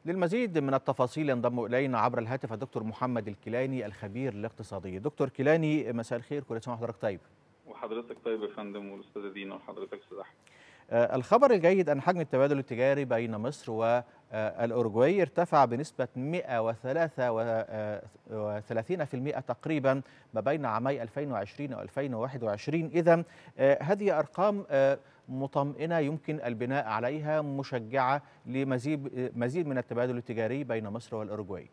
للمزيد من التفاصيل ينضم الينا عبر الهاتف الدكتور محمد الكيلاني الخبير الاقتصادي دكتور كيلاني مساء الخير كل سنه وحضرتك طيب وحضرتك طيب يا فندم والاستاذه دينا وحضرتك استاذ احمد آه الخبر الجيد ان حجم التبادل التجاري بين مصر والاورجواي ارتفع بنسبه 133% تقريبا ما بين عامي 2020 و 2021 اذا آه هذه ارقام آه مطمئنه يمكن البناء عليها مشجعه لمزيد مزيد من التبادل التجاري بين مصر والاورجواي.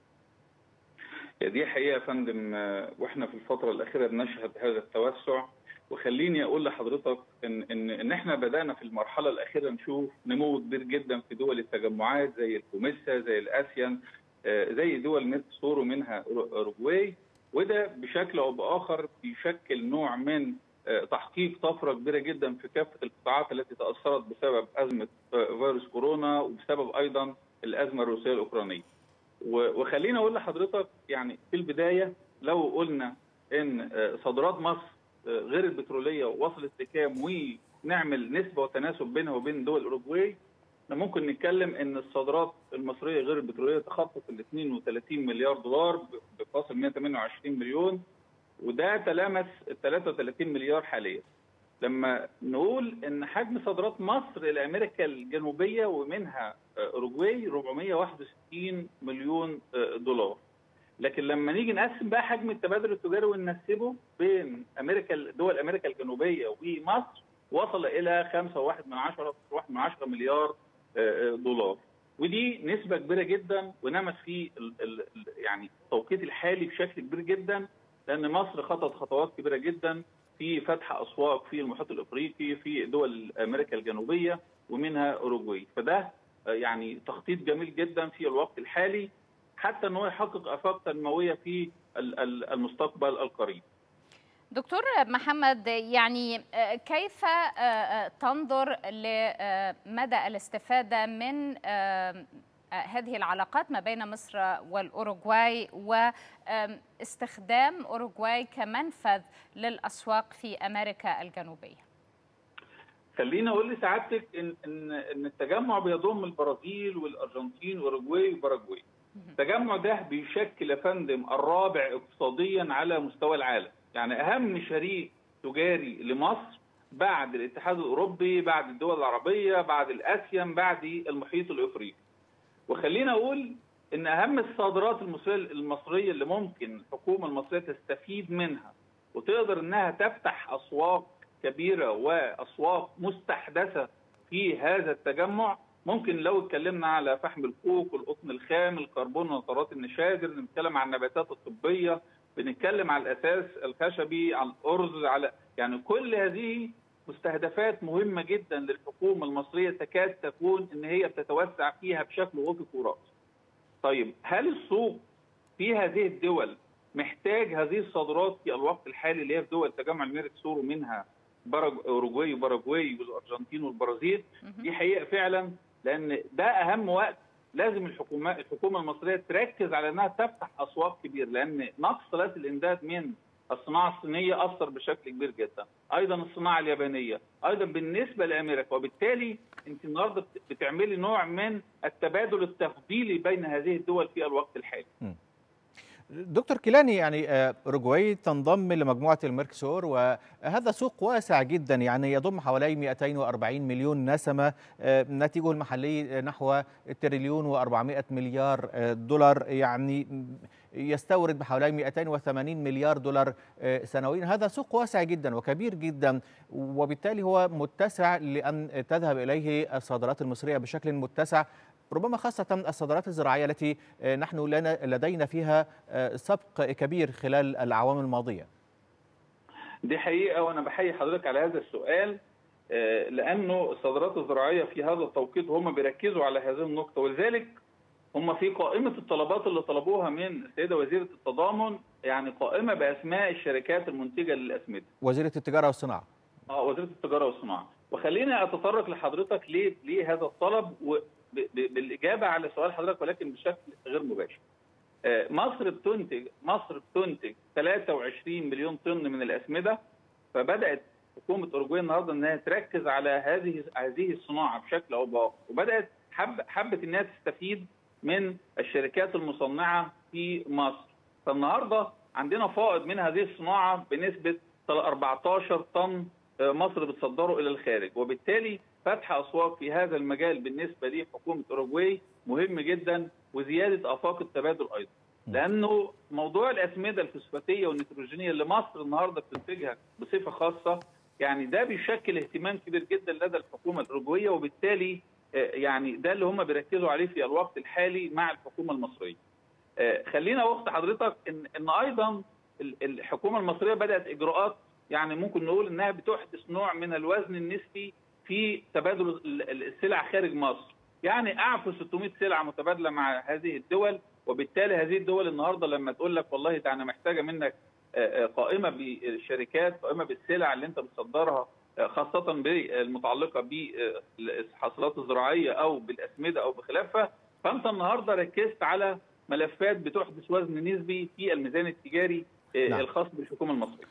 دي حقيقه يا فندم واحنا في الفتره الاخيره بنشهد هذا التوسع وخليني اقول لحضرتك ان ان ان احنا بدانا في المرحله الاخيره نشوف نمو كبير جدا في دول التجمعات زي الكوميسا زي الاسيان زي دول ميركوسور ومنها اوروجواي وده بشكل او باخر بيشكل نوع من تحقيق طفره كبيره جدا في كافه القطاعات التي تاثرت بسبب ازمه فيروس كورونا وبسبب ايضا الازمه الروسيه الاوكرانيه. وخليني اقول لحضرتك يعني في البدايه لو قلنا ان صادرات مصر غير البتروليه وصلت لكام ونعمل نسبه وتناسب بينها وبين دول اوروجواي ممكن نتكلم ان الصادرات المصريه غير البتروليه تخطت ال 32 مليار دولار بفاصل 128 مليون وده تلامس ال 33 مليار حاليا. لما نقول ان حجم صادرات مصر الى امريكا الجنوبيه ومنها اوروجواي 461 مليون دولار. لكن لما نيجي نقسم بقى حجم التبادل التجاري وننسبه بين امريكا دول امريكا الجنوبيه ومصر وصل الى 5.1 من 10 1 من 10 مليار دولار. ودي نسبه كبيره جدا ونمت في يعني التوقيت الحالي بشكل كبير جدا لان مصر خطت خطوات كبيره جدا في فتح اسواق في المحيط الافريقي في دول امريكا الجنوبيه ومنها اوروجواي فده يعني تخطيط جميل جدا في الوقت الحالي حتى ان هو يحقق افاق تنمويه في المستقبل القريب. دكتور محمد يعني كيف تنظر لمدى الاستفاده من هذه العلاقات ما بين مصر والاوروغواي واستخدام اوروغواي كمنفذ للاسواق في امريكا الجنوبيه. خليني اقول لسعادتك ان ان ان التجمع بيضم البرازيل والارجنتين واوروغواي وباراجواي. التجمع ده بيشكل يا فندم الرابع اقتصاديا على مستوى العالم، يعني اهم شريك تجاري لمصر بعد الاتحاد الاوروبي، بعد الدول العربيه، بعد الاسيان، بعد المحيط الافريقي. وخلينا اقول ان اهم الصادرات المصريه المصريه اللي ممكن الحكومه المصريه تستفيد منها وتقدر انها تفتح اسواق كبيره واسواق مستحدثه في هذا التجمع ممكن لو اتكلمنا على فحم الكوك والقطن الخام الكربون ونطرات النشادر بنتكلم عن النباتات الطبيه بنتكلم على الاساس الخشبي على الارز على يعني كل هذه مستهدفات مهمة جدا للحكومة المصرية تكاد تكون ان هي بتتوسع فيها بشكل وافق وراسي. طيب هل السوق في هذه الدول محتاج هذه الصادرات في الوقت الحالي اللي هي في دول تجمع الميركسور ومنها اوروجواي وباراجواي والارجنتين والبرازيل دي حقيقة فعلا لان ده اهم وقت لازم الحكومة الحكومة المصرية تركز على انها تفتح اسواق كبير لان نقص ثلاث الامداد من الصناعه الصينيه اثر بشكل كبير جدا، ايضا الصناعه اليابانيه، ايضا بالنسبه لامريكا وبالتالي انت النهارده بتعملي نوع من التبادل التفضيلي بين هذه الدول في الوقت الحالي. دكتور كيلاني يعني اوروجواي تنضم لمجموعه الميركسور وهذا سوق واسع جدا يعني يضم حوالي 240 مليون نسمه ناتجه المحلي نحو تريليون و400 مليار دولار يعني يستورد بحوالي 280 مليار دولار سنويا هذا سوق واسع جدا وكبير جدا وبالتالي هو متسع لأن تذهب إليه الصادرات المصرية بشكل متسع ربما خاصة الصادرات الزراعية التي نحن لدينا فيها سبق كبير خلال الأعوام الماضية دي حقيقة وأنا بحيي حضرتك على هذا السؤال لأنه الصادرات الزراعية في هذا التوقيت هم بيركزوا على هذه النقطة ولذلك هم في قائمة الطلبات اللي طلبوها من السيدة وزيرة التضامن يعني قائمة بأسماء الشركات المنتجة للأسمدة. وزيرة التجارة والصناعة. اه وزيرة التجارة والصناعة، وخليني أتطرق لحضرتك ليه ليه هذا الطلب بالإجابة على سؤال حضرتك ولكن بشكل غير مباشر. مصر بتنتج مصر بتنتج 23 مليون طن من الأسمدة فبدأت حكومة أوروجواي النهارده إنها تركز على هذه هذه الصناعة بشكل أو بآخر وبدأت حب حبت إنها تستفيد من الشركات المصنعه في مصر فالنهارده عندنا فائض من هذه الصناعه بنسبه 14 طن مصر بتصدره الى الخارج وبالتالي فتح اسواق في هذا المجال بالنسبه لحكومه اوروجواي مهم جدا وزياده افاق التبادل ايضا لانه موضوع الاسمده الفوسفاتيه والنيتروجينيه اللي مصر النهارده بتنتجها بصفه خاصه يعني ده بيشكل اهتمام كبير جدا لدى الحكومه الاوروجويه وبالتالي يعني ده اللي هم بيركزوا عليه في الوقت الحالي مع الحكومه المصريه. خلينا وقت حضرتك ان ان ايضا الحكومه المصريه بدات اجراءات يعني ممكن نقول انها بتحدث نوع من الوزن النسبي في تبادل السلع خارج مصر. يعني اعفوا 600 سلعه متبادله مع هذه الدول وبالتالي هذه الدول النهارده لما تقول لك والله ده انا محتاجه منك قائمه بالشركات قائمه بالسلع اللي انت بتصدرها خاصه بالمتعلقه بالحاصلات الزراعيه او بالاسمده او بخلافها فانت النهارده ركزت على ملفات بتحدث وزن نسبي في الميزان التجاري نعم. الخاص بالحكومه المصريه